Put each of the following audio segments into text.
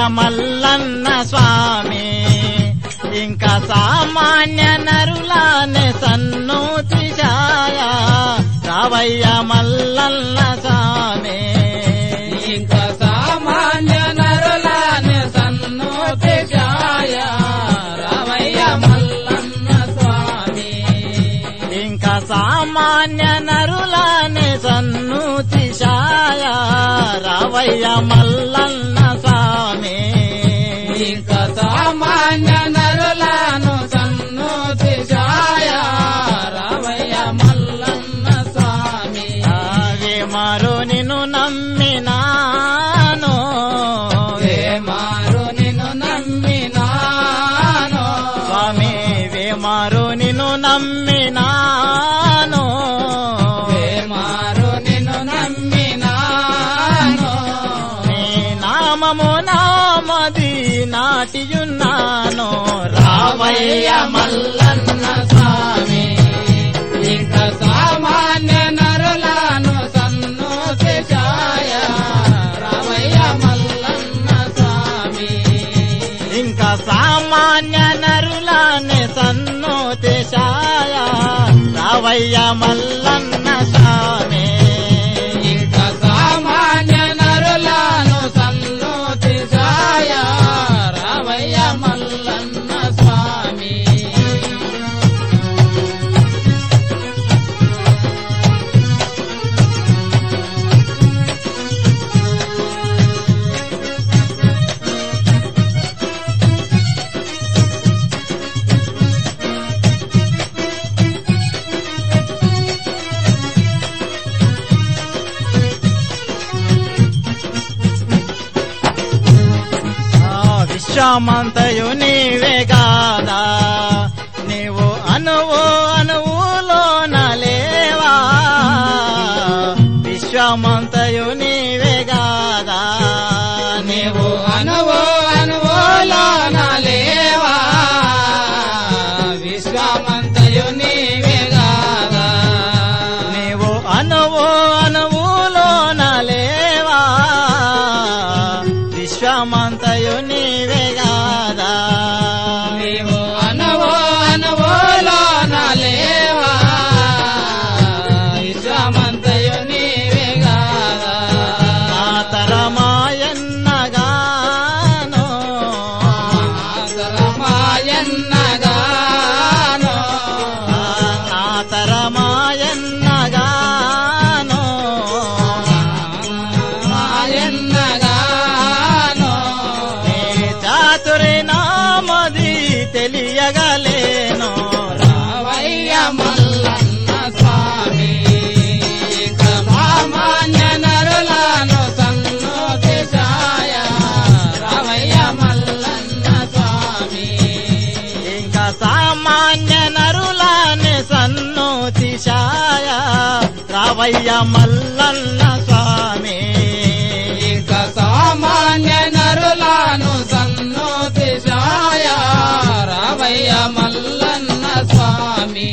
మల్లన్న స్వామి ఇంకా సామాన్య నరులానే సన్నూతి ఛాయ రావయ్య మల్లన్న స్వామి ఇంకా సామాన్య నరులాని సన్నోతి ఛాయ రామయ్య మల్లన్న స్వామి ఇంకా సామాన్య నరులానే సన్నూతి ఛాయ రావయ్య మల్లన్న స్వామి ఇంకా సామాన్య నరులను సన్నోతి ఛాయ రామయ్య మల్లన్న స్వామి ఆగే మారు నిన్ను నమ్మినాను మారు నిన్ను నమ్మినాను స్వామి వేమారు నిన్ను నమ్మినాను మారు నిన్ను నమ్మినాను నీ నామము నామది నాటియున్నాను రావయ్య మల్లన్న స్వామి ఇంకా సామాన్య నరులను సన్నోతి ఛాయ రామయ్య మల్లన్న స్వామి ఇంకా సామాన్య నరులానే సన్నోతి ఛాయ రావయ్య మల్లన్న స్వామి ఇంకా సామాన్య నరులను సన్నోతి ఛాయ రామయ్య మల్లన్న స్వామి ఆ విశ్వమంతయు నీవే గాదా నీవు అనువు అనువులోన లేవా విశ్వమంతయు నీవే గాదా నీవు నీవు అనువో అనువోలోన లేవా విశ్వమంతయు నీవే గాదా నీవు అనువు అనువులోన లేవా విశ్వమంతయు నీవే గాదా నీవు అనువో అనువోలోన లేవా విశ్వమంతయు నీవే గాదా నా తరమాయన్నగాను ఆదరమాయన్నగాను నా తరమాయన్నగాను మాయన్నగాను నీ చాతురి నామది తెలియగలేను రావయ్య మల్లన్న స్వామి ఇక సామాన్య నరులను సన్నోతి ఛాయ రావయ్య మల్లన్న స్వామి ఇంకా సామాన్య నరులానే సన్నోతి ఛాయ రావయ్య మల్లన్న స్వామి ఇక సామాన్య నరులను సన్నోతి ఛాయ రావయ్య మల్లన్న స్వామి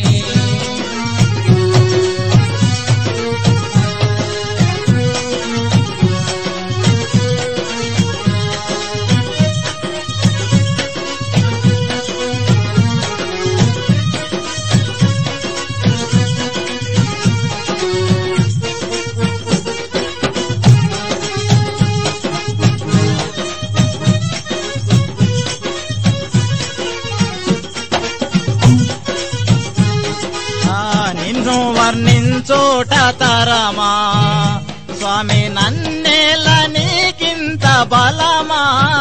ఆ నిన్ను వర్ణించోట తరమా స్వామి నన్నేల నీకింత బలమా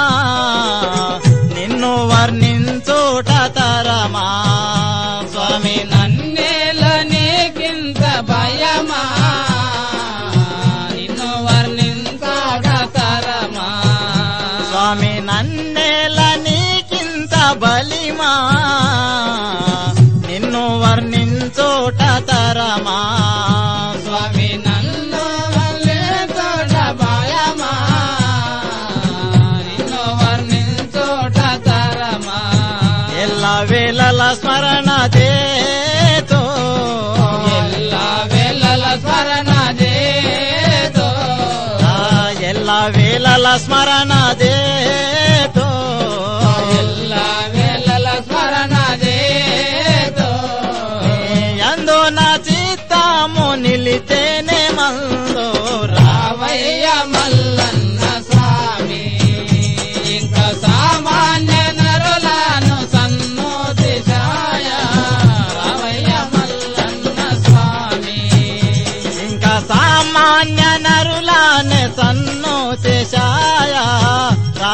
నిన్ను వర్ణించోట తరమా స్వామి నన్నేల నీకింత భయమా నిన్ను వర్ణించాడ తరమా స్వామి నన్నేల నీకింత బలిమా నిన్ను వర్ణించోట తరమా స్వామి నన్ను వల్లేతోడ భయమా నిన్ను వర్ణించోట తరమా ఎల్ల వేళల స్మరణ చేతో ఎల్ల వేళల స్మరణ చేతో ఆ ఎల్ల వేళల స్మరణ దే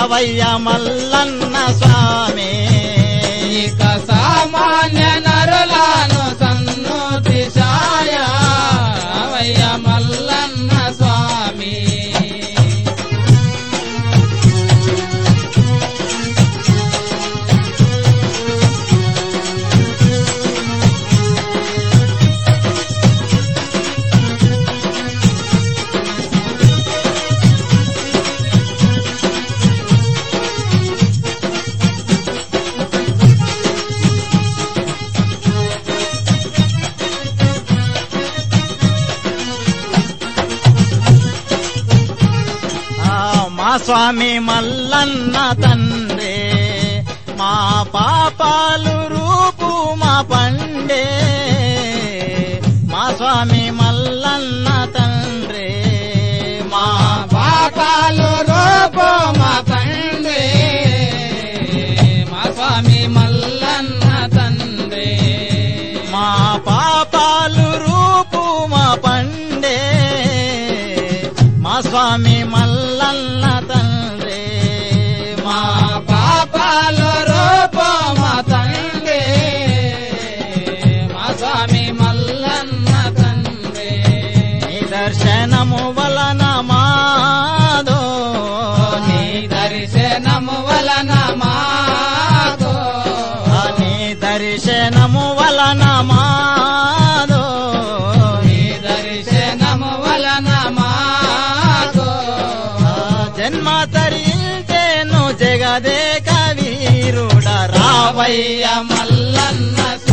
రావయ్య మల్లన్న స్వామి ఇక సామాన్య నరులను సన్నుతి సాయ అవయ్య మల్లన్న స్వామి ఆ, మా స్వామి మల్లన్న తండ్రి మా పాపాలు రూపు మా పండే మా స్వామి మల్లన్న తండ్రి మా పాపాలు రూపో మా తండ్రి మా స్వామి మల్లన్న తండ్రి మా పాపాలు రూపు మా పండే మా స్వామి మల్లన్న తండ్రి మా పాపాలు రూపో మా తండ్రి మా స్వామి మల్లన్న తండ్రి నీ దర్శనము వలన మాదో నీ దర్శనము వలన మాకు నీ దర్శనము వలన మాదో నీ దర్శనము వలన మాకు ఆ జన్మ తరించేను జగదే కవీరుడ రావయ్య రావయ్య మల్లన్న